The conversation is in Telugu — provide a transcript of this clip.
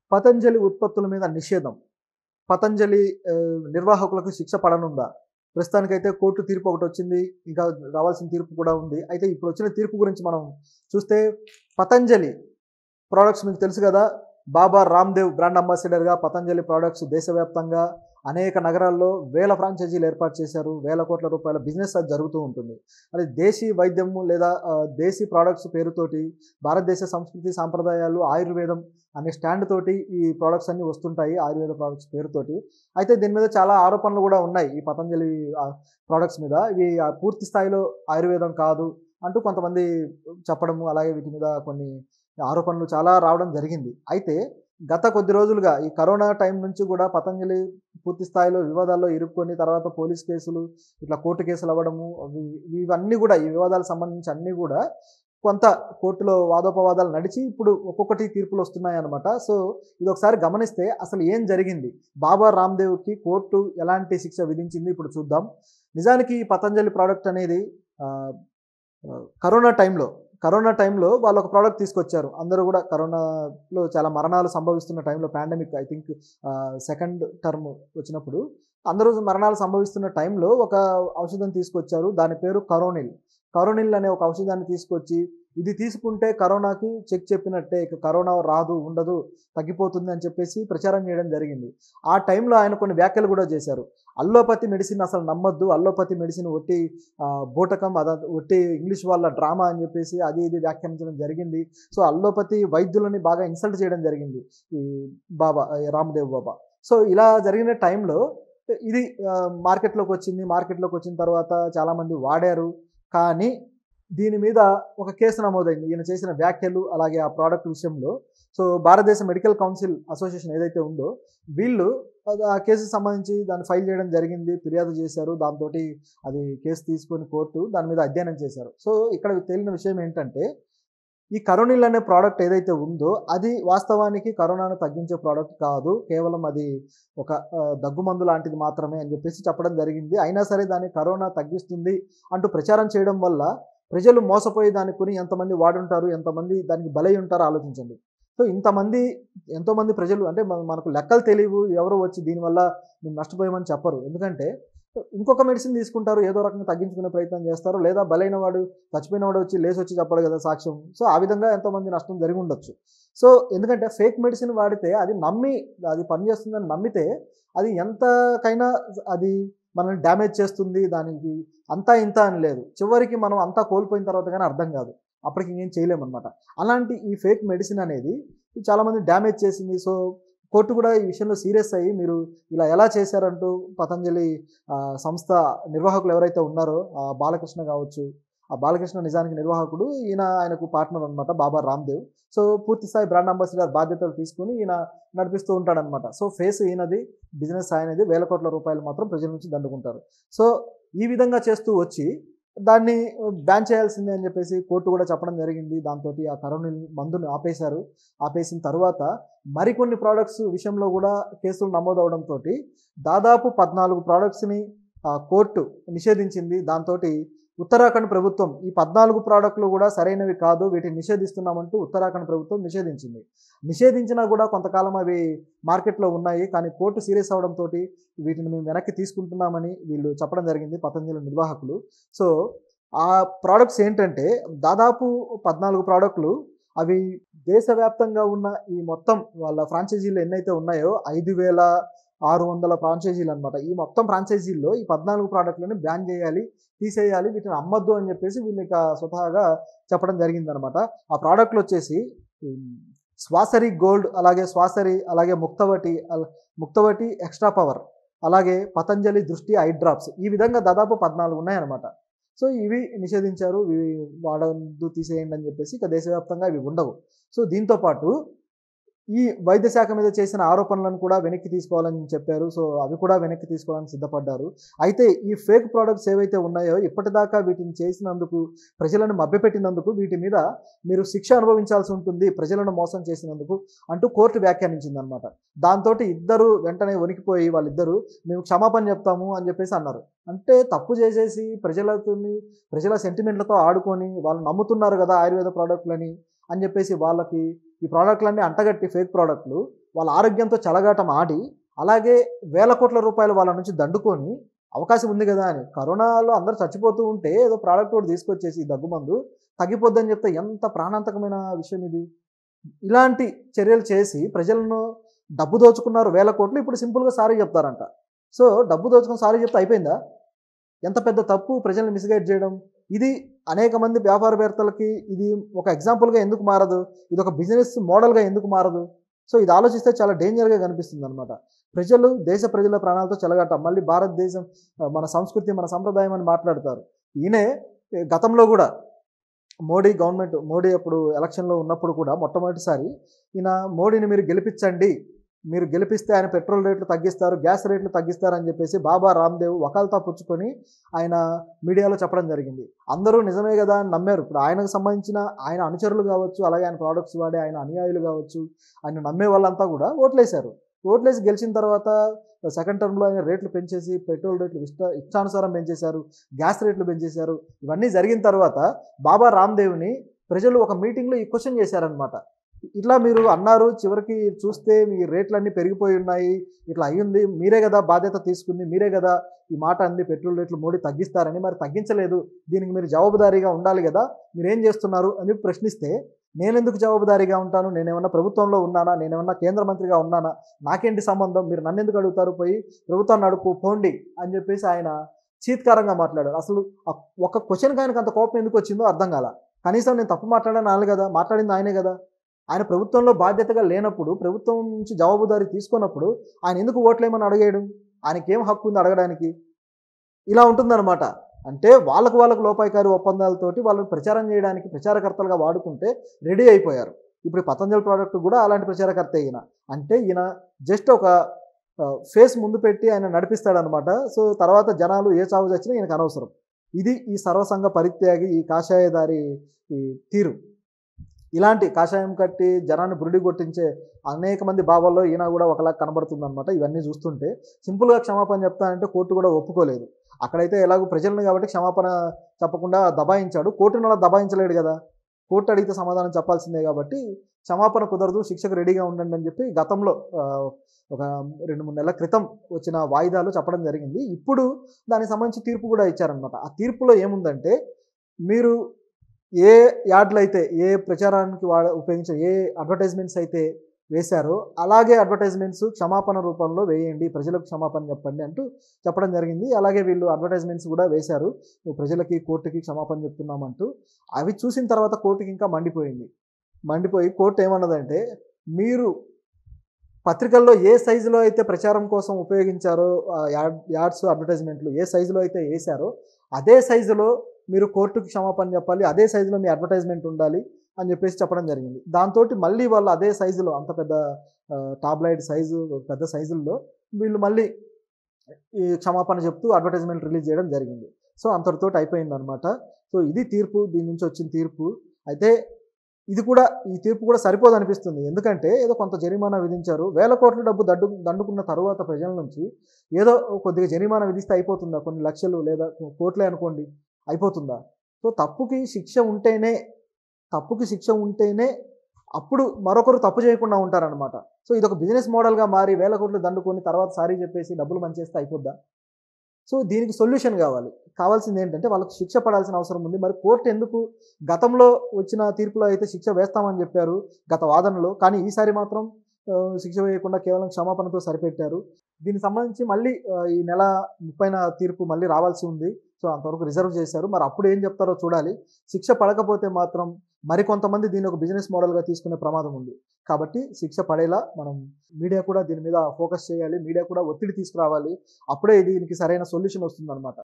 పతంజలి ఉత్పత్తుల మీద నిషేధం పతంజలి ఆ, నిర్వాహకులకు శిక్ష పడనుందా ప్రస్తుతానికైతే కోర్టు తీర్పు ఒకటి వచ్చింది ఇంకా రావాల్సిన తీర్పు కూడా ఉంది అయితే ఇప్పుడు వచ్చిన తీర్పు గురించి మనం చూస్తే పతంజలి ప్రోడక్ట్స్ మీకు తెలుసు కదా బాబా రామ్దేవ్ బ్రాండ్ అంబాసిడర్గా పతంజలి ప్రోడక్ట్స్ దేశవ్యాప్తంగా అనేక నగరాల్లో వేల ఫ్రాంచైజీలు ఏర్పాటు చేశారు వేల కోట్ల రూపాయల బిజినెస్ అది జరుగుతూ ఉంటుంది అది దేశీ వైద్యము లేదా ఆ, దేశీ ప్రోడక్ట్స్ పేరుతోటి భారతదేశ సంస్కృతి సాంప్రదాయాలు ఆయుర్వేదం అనే స్టాండ్ తోటి ఈ ప్రోడక్ట్స్ అన్ని వస్తుంటాయి ఆయుర్వేద ప్రోడక్ట్స్ పేరుతోటి అయితే దీని మీద చాలా ఆరోపణలు కూడా ఉన్నాయి ఈ పతంజలి ప్రోడక్ట్స్ మీద ఇవి ఆ, పూర్తి స్థాయిలో ఆయుర్వేదం కాదు అంటూ కొంతమంది చెప్పడము అలాగే వీటి మీద కొన్ని ఆరోపణలు చాలా రావడం జరిగింది అయితే గత కొద్ది రోజులుగా ఈ కరోనా టైం నుంచి కూడా పతంజలి పూర్తి స్థాయిలో వివాదాల్లో ఇరుక్కొని తర్వాత పోలీస్ కేసులు ఇట్లా కోర్టు కేసులు అవ్వడము అవి- ఇవన్నీ కూడా ఈ వివాదాలకు సంబంధించి అన్నీ కూడా కొంత కోర్టులో వాదోపవాదాలు నడిచి ఇప్పుడు ఒక్కొక్కటి తీర్పులు వస్తున్నాయి అనమాట సో ఇది ఒకసారి గమనిస్తే అసలు ఏం జరిగింది బాబా రామ్దేవ్కి కోర్టు ఎలాంటి శిక్ష విధించింది ఇప్పుడు చూద్దాం నిజానికి ఈ పతంజలి ప్రోడక్ట్ అనేది ఆ, ఆ, కరోనా టైంలో కరోనా టైంలో వాళ్ళు ఒక ప్రోడక్ట్ తీసుకొచ్చారు అందరూ కూడా కరోనాలో చాలా మరణాలు సంభవిస్తున్న టైంలో pandemic I think second term వచ్చినప్పుడు అందరూ మరణాలు సంభవిస్తున్న టైంలో ఒక ఔషధం తీసుకొచ్చారు దాని పేరు కరోనిల్ కరోనిల్ అనే ఒక ఔషధాన్ని తీసుకొచ్చి ఇది తీసుకుంటే కరోనాకి చెక్ చెప్పినట్టే ఇక కరోనా రాదు ఉండదు తగ్గిపోతుంది అని చెప్పేసి ప్రచారం చేయడం జరిగింది ఆ టైంలో ఆయన కొన్ని వ్యాఖ్యలు కూడా చేశారు అల్లోపతి మెడిసిన్ అసలు నమ్మొద్దు అల్లోపతి మెడిసిన్ ఒట్టి ఆ, బూటకం అద ఒట్టి ఇంగ్లీష్ వాళ్ళ డ్రామా అని చెప్పేసి అది ఇది వ్యాఖ్యానించడం జరిగింది సో అల్లోపతి వైద్యులని బాగా ఇన్సల్ట్ చేయడం జరిగింది ఈ బాబా ఈ రామదేవ్ బాబా సో ఇలా జరిగిన టైంలో ఇది ఆ, మార్కెట్లోకి వచ్చింది మార్కెట్లోకి వచ్చిన తర్వాత చాలామంది వాడారు కానీ దీని మీద ఒక కేసు నమోదైంది ఈయన చేసిన వ్యాఖ్యలు అలాగే ఆ ప్రోడక్ట్ విషయంలో సో భారతదేశ మెడికల్ కౌన్సిల్ అసోసియేషన్ ఏదైతే ఉందో వీళ్ళు అది ఆ కేసుకు సంబంధించి దాన్ని ఫైల్ చేయడం జరిగింది ఫిర్యాదు చేశారు దాంతో అది కేసు తీసుకొని కోర్టు దాని మీద అధ్యయనం చేశారు సో ఇక్కడ తేలిన విషయం ఏంటంటే ఈ కరోనిల్ అనే ప్రోడక్ట్ ఏదైతే ఉందో అది వాస్తవానికి కరోనాను తగ్గించే ప్రోడక్ట్ కాదు కేవలం అది ఒక ఆ, దగ్గుమందు లాంటిది మాత్రమే అని చెప్పేసి చెప్పడం జరిగింది అయినా సరే దాన్ని కరోనా తగ్గిస్తుంది అంటూ ప్రచారం చేయడం వల్ల ప్రజలు మోసపోయి దాన్ని కొని ఎంతమంది వాడుంటారు ఎంతమంది దానికి బలై ఉంటారో ఆలోచించండి సో ఇంతమంది ఎంతోమంది ప్రజలు అంటే మన- మనకు లెక్కలు తెలియవు ఎవరు వచ్చి దీనివల్ల మేము నష్టపోయామని చెప్పరు ఎందుకంటే ఇంకొక మెడిసిన్ తీసుకుంటారు ఏదో రకంగా తగ్గించుకునే ప్రయత్నం చేస్తారు లేదా బలైన వాడు చచ్చిపోయిన వాడు వచ్చి లేచి వచ్చి చెప్పడు కదా సాక్ష్యం సో ఆ విధంగా ఎంతోమంది నష్టం జరిగి ఉండొచ్చు సో ఎందుకంటే ఫేక్ మెడిసిన్ వాడితే అది నమ్మి అది పనిచేస్తుందని నమ్మితే అది ఎంతకైనా అది మనల్ని డ్యామేజ్ చేస్తుంది దానికి అంతా ఇంత అని లేదు చివరికి మనం అంతా కోల్పోయిన తర్వాత కానీ అర్థం కాదు అప్పటికి ఇంకేం చేయలేమన్నమాట అలాంటి ఈ ఫేక్ మెడిసిన్ అనేది చాలామంది డ్యామేజ్ చేసింది సో కోర్టు కూడా ఈ విషయంలో సీరియస్ అయ్యి మీరు ఇలా ఎలా చేశారంటూ పతంజలి ఆ, సంస్థ నిర్వాహకులు ఎవరైతే ఉన్నారో ఆ బాలకృష్ణ కావచ్చు ఆ బాలకృష్ణ నిజానికి నిర్వాహకుడు ఈయన ఆయనకు పార్ట్నర్ అనమాట బాబా రామ్దేవ్ సో పూర్తి స్థాయి బ్రాండ్ అంబాసిడర్ బాధ్యతలు తీసుకుని ఈయన నడిపిస్తూ ఉంటాడనమాట సో ఫేస్ ఈయనది బిజినెస్ ఆయనది వేల కోట్ల రూపాయలు మాత్రం ప్రజల నుంచి దండుకుంటారు సో ఈ విధంగా చేస్తూ వచ్చి దాన్ని బ్యాన్ చేయాల్సిందే అని చెప్పేసి కోర్టు కూడా చెప్పడం జరిగింది దాంతో ఆ కరోనా మందుని ఆపేశారు ఆపేసిన తర్వాత మరికొన్ని ప్రోడక్ట్స్ విషయంలో కూడా కేసులు నమోదవడంతో దాదాపు పద్నాలుగు ప్రోడక్ట్స్ని ఆ, కోర్టు నిషేధించింది దాంతో ఉత్తరాఖండ్ ప్రభుత్వం ఈ పద్నాలుగు ప్రోడక్ట్లు కూడా సరైనవి కాదు వీటిని నిషేధిస్తున్నామంటూ ఉత్తరాఖండ్ ప్రభుత్వం నిషేధించింది నిషేధించినా కూడా కొంతకాలం అవి మార్కెట్లో ఉన్నాయి కానీ కోర్టు సీరియస్ అవడంతో వీటిని మేము వెనక్కి తీసుకుంటున్నామని వీళ్ళు చెప్పడం జరిగింది పతంజలి నిర్వాహకులు సో ఆ ప్రోడక్ట్స్ ఏంటంటే దాదాపు పద్నాలుగు ప్రోడక్ట్లు అవి దేశవ్యాప్తంగా ఉన్న ఈ మొత్తం వాళ్ళ ఫ్రాంచైజీలు ఎన్నైతే ఉన్నాయో ఐదు వేల ఆరు వందల ఫ్రాంచైజీలు అనమాట ఈ మొత్తం ఫ్రాంచైజీల్లో ఈ పద్నాలుగు ప్రోడక్ట్లను బ్యాన్ చేయాలి తీసేయాలి వీటిని అమ్మద్దు అని చెప్పేసి వీళ్ళు ఇక స్వతహాగా చెప్పడం జరిగిందనమాట ఆ ప్రోడక్ట్లు వచ్చేసి ఉమ్, స్వాసరి గోల్డ్ అలాగే స్వాసరి అలాగే ముక్తవటి అల- ముక్తవటి ఎక్స్ట్రా పవర్ అలాగే పతంజలి దృష్టి ఐ డ్రాప్స్ ఈ విధంగా దాదాపు పద్నాలుగు ఉన్నాయన్నమాట సో ఇవి నిషేధించారు ఇవి వాడద్దు తీసేయండి అని చెప్పేసి ఇక దేశవ్యాప్తంగా ఇవి ఉండవు సో దీంతో పాటు ఈ వైద్య శాఖ మీద చేసిన ఆరోపణలను కూడా వెనక్కి తీసుకోవాలని చెప్పారు సో అవి కూడా వెనక్కి తీసుకోవడానికి సిద్ధపడ్డారు అయితే ఈ ఫేక్ ప్రోడక్ట్స్ ఏవైతే ఉన్నాయో ఇప్పటిదాకా వీటిని చేసినందుకు ప్రజలను మభ్యపెట్టినందుకు వీటి మీద మీరు శిక్ష అనుభవించాల్సి ఉంటుంది ప్రజలను మోసం చేసినందుకు అంటూ కోర్టు వ్యాఖ్యానించింది అనమాట దాంతో ఇద్దరు వెంటనే వణికిపోయి వాళ్ళిద్దరూ మేము క్షమాపణ చెప్తాము అని చెప్పేసి అన్నారు అంటే తప్పు చేసేసి ప్రజలతో ప్రజల సెంటిమెంట్లతో ఆడుకొని వాళ్ళు నమ్ముతున్నారు కదా ఆయుర్వేద ప్రోడక్ట్లని అని చెప్పేసి వాళ్ళకి ఈ ప్రోడక్ట్లన్నీ అంటగట్టి ఫేక్ ప్రోడక్ట్లు వాళ్ళ ఆరోగ్యంతో చెలగాటం ఆడి అలాగే వేల కోట్ల రూపాయలు వాళ్ళ నుంచి దండుకొని అవకాశం ఉంది కదా అని కరోనాలో అందరూ చచ్చిపోతూ ఉంటే ఏదో ప్రోడక్ట్ ఒకటి తీసుకొచ్చేసి ఈ దగ్గుమందు తగ్గిపోద్దని చెప్తే ఎంత ప్రాణాంతకమైన విషయం ఇది ఇలాంటి చర్యలు చేసి ప్రజలను డబ్బు దోచుకున్నారు వేల కోట్లు ఇప్పుడు సింపుల్గా సారీ చెప్తారంట సో డబ్బు దోచుకుని సారీ చెప్తే అయిపోయిందా ఎంత పెద్ద తప్పు ప్రజల్ని మిస్గైడ్ చేయడం ఇది అనేక మంది వ్యాపారవేత్తలకి ఇది ఒక ఎగ్జాంపుల్గా ఎందుకు మారదు ఇది ఒక బిజినెస్ మోడల్గా ఎందుకు మారదు సో ఇది ఆలోచిస్తే చాలా డేంజర్గా కనిపిస్తుంది అనమాట ప్రజలు దేశ ప్రజల ప్రాణాలతో చెలగాట మళ్ళీ భారతదేశం ఆ, మన సంస్కృతి మన సంప్రదాయం అని మాట్లాడతారు ఈయనే ఏ, గతంలో కూడా మోడీ గవర్నమెంట్ మోడీ అప్పుడు ఎలక్షన్లో ఉన్నప్పుడు కూడా మొట్టమొదటిసారి ఈయన మోడీని మీరు గెలిపించండి మీరు గెలిపిస్తే ఆయన పెట్రోల్ రేట్లు తగ్గిస్తారు గ్యాస్ రేట్లు తగ్గిస్తారు అని చెప్పేసి బాబా రామ్దేవ్ వకాల్తా పుచ్చుకొని ఆయన మీడియాలో చెప్పడం జరిగింది అందరూ నిజమే కదా అని నమ్మారు ఇప్పుడు ఆయనకు సంబంధించిన ఆయన అనుచరులు కావచ్చు అలాగే ఆయన ప్రోడక్ట్స్ వాడే ఆయన అనుయాయులు కావచ్చు ఆయన నమ్మే వాళ్ళంతా కూడా ఓట్లేశారు ఓట్లేసి గెలిచిన తర్వాత సెకండ్ టర్మ్లో ఆయన రేట్లు పెంచేసి పెట్రోల్ రేట్లు ఇష్ట ఇష్టానుసారం పెంచేశారు గ్యాస్ రేట్లు పెంచేశారు ఇవన్నీ జరిగిన తర్వాత బాబా రామ్దేవ్ని ప్రజలు ఒక మీటింగ్లో ఈ క్వశ్చన్ చేశారనమాట ఇట్లా మీరు అన్నారు చివరికి చూస్తే మీ రేట్లన్నీ పెరిగిపోయి ఉన్నాయి ఇట్లా అయ్యింది మీరే కదా బాధ్యత తీసుకుంది మీరే కదా ఈ మాట అంది పెట్రోల్ రేట్లు మోడీ తగ్గిస్తారని మరి తగ్గించలేదు దీనికి మీరు జవాబుదారీగా ఉండాలి కదా మీరు ఏం చేస్తున్నారు అని చెప్పి ప్రశ్నిస్తే నేనెందుకు జవాబుదారీగా ఉంటాను నేనేమన్నా ప్రభుత్వంలో ఉన్నానా నేనేమన్నా కేంద్ర మంత్రిగా ఉన్నానా నాకేంటి సంబంధం మీరు నన్ను ఎందుకు అడుగుతారు పోయి ప్రభుత్వాన్ని అడుగు పోండి అని చెప్పేసి ఆయన చీత్కారంగా మాట్లాడారు అసలు ఆ ఒక క్వశ్చన్కి ఆయనకు అంత కోపం ఎందుకు వచ్చిందో అర్థం కాల కనీసం నేను తప్పు మాట్లాడాను ఆయన కదా మాట్లాడింది ఆయనే కదా ఆయన ప్రభుత్వంలో బాధ్యతగా లేనప్పుడు ప్రభుత్వం నుంచి జవాబుదారీ తీసుకున్నప్పుడు ఆయన ఎందుకు ఓట్లేమని అడిగేయడం ఆయనకి ఏం హక్కు ఉంది అడగడానికి ఇలా ఉంటుందన్నమాట అంటే వాళ్ళకు వాళ్ళకు లోపాయికారి ఒప్పందాలతోటి వాళ్ళని ప్రచారం చేయడానికి ప్రచారకర్తలుగా వాడుకుంటే రెడీ అయిపోయారు ఇప్పుడు ఈ పతంజలి ప్రోడక్ట్ కూడా అలాంటి ప్రచారకర్త ఈయన అంటే ఈయన జస్ట్ ఒక ఫేస్ ముందు పెట్టి ఆయన నడిపిస్తాడనమాట సో తర్వాత జనాలు ఏ చావు చచ్చినా ఈయనకు అనవసరం ఇది ఈ సర్వసంగ పరిత్యాగి ఈ కాషాయదారి ఈ తీరు ఇలాంటి కాషాయం కట్టి జనాన్ని బురిడి కొట్టించే అనేక మంది బాబాల్లో ఈయన కూడా ఒకలా కనబడుతుంది అనమాట ఇవన్నీ చూస్తుంటే సింపుల్గా క్షమాపణ చెప్తానంటే కోర్టు కూడా ఒప్పుకోలేదు అక్కడైతే ఎలాగో ప్రజలను కాబట్టి క్షమాపణ చెప్పకుండా దబాయించాడు కోర్టును అలా దబాయించలేడు కదా కోర్టు అడిగితే సమాధానం చెప్పాల్సిందే కాబట్టి క్షమాపణ కుదరదు శిక్షకు రెడీగా ఉండండి అని చెప్పి గతంలో ఆ, ఒక రెండు మూడు నెలల క్రితం వచ్చిన వాయిదాలు చెప్పడం జరిగింది ఇప్పుడు దానికి సంబంధించి తీర్పు కూడా ఇచ్చారనమాట ఆ తీర్పులో ఏముందంటే మీరు ఏ యాడ్లు అయితే ఏ ప్రచారానికి వాడ ఉపయోగించే ఏ అడ్వర్టైజ్మెంట్స్ అయితే వేశారో అలాగే అడ్వర్టైజ్మెంట్స్ క్షమాపణ రూపంలో వేయండి ప్రజలకు క్షమాపణ చెప్పండి అంటూ చెప్పడం జరిగింది అలాగే వీళ్ళు అడ్వర్టైజ్మెంట్స్ కూడా వేశారు ప్రజలకి కోర్టుకి క్షమాపణ చెప్తున్నామంటూ అవి చూసిన తర్వాత కోర్టుకి ఇంకా మండిపోయింది మండిపోయి కోర్టు ఏమన్నదంటే మీరు పత్రికల్లో ఏ సైజులో అయితే ప్రచారం కోసం ఉపయోగించారో ఆ యాడ్ యాడ్స్ అడ్వర్టైజ్మెంట్లు ఏ సైజులో అయితే వేశారో అదే సైజులో మీరు కోర్టుకి క్షమాపణ చెప్పాలి అదే సైజులో మీ అడ్వర్టైజ్మెంట్ ఉండాలి అని చెప్పేసి చెప్పడం జరిగింది దాంతో మళ్ళీ వాళ్ళు అదే సైజులో అంత పెద్ద టాబ్లైడ్ సైజు పెద్ద సైజుల్లో వీళ్ళు మళ్ళీ ఈ క్షమాపణ చెప్తూ అడ్వర్టైజ్మెంట్ రిలీజ్ చేయడం జరిగింది సో అంతటితో అయిపోయింది అనమాట సో ఇది తీర్పు దీని నుంచి వచ్చిన తీర్పు అయితే ఇది కూడా ఈ తీర్పు కూడా సరిపోదు అనిపిస్తుంది ఎందుకంటే ఏదో కొంత జరిమానా విధించారు వేల కోట్ల డబ్బు దడ్డు దండుకున్న తర్వాత ప్రజల నుంచి ఏదో కొద్దిగా జరిమానా విధిస్తే అయిపోతుందా కొన్ని లక్షలు లేదా కోట్లే అనుకోండి అయిపోతుందా సో తప్పుకి శిక్ష ఉంటేనే తప్పుకి శిక్ష ఉంటేనే అప్పుడు మరొకరు తప్పు చేయకుండా ఉంటారనమాట సో ఇది ఒక బిజినెస్ మోడల్గా మారి వేల కోట్లు దండుకొని తర్వాత సారీ చెప్పేసి డబ్బులు మంచేస్తే అయిపోద్దా సో దీనికి సొల్యూషన్ కావాలి కావాల్సింది ఏంటంటే వాళ్ళకి శిక్ష పడాల్సిన అవసరం ఉంది మరి కోర్టు ఎందుకు గతంలో వచ్చిన తీర్పులో అయితే శిక్ష వేస్తామని చెప్పారు గత వాదనలో కానీ ఈసారి మాత్రం ఆ, శిక్ష వేయకుండా కేవలం క్షమాపణతో సరిపెట్టారు దీనికి సంబంధించి మళ్ళీ ఆ, ఈ నెల ముప్పైన తీర్పు మళ్ళీ రావాల్సి ఉంది సో అంతవరకు రిజర్వ్ చేశారు మరి అప్పుడు ఏం చెప్తారో చూడాలి శిక్ష పడకపోతే మాత్రం మరికొంతమంది దీన్ని ఒక బిజినెస్ మోడల్గా తీసుకునే ప్రమాదం ఉంది కాబట్టి శిక్ష పడేలా మనం మీడియా కూడా దీని మీద ఫోకస్ చేయాలి మీడియా కూడా ఒత్తిడి తీసుకురావాలి అప్పుడే దీనికి సరైన సొల్యూషన్ వస్తుంది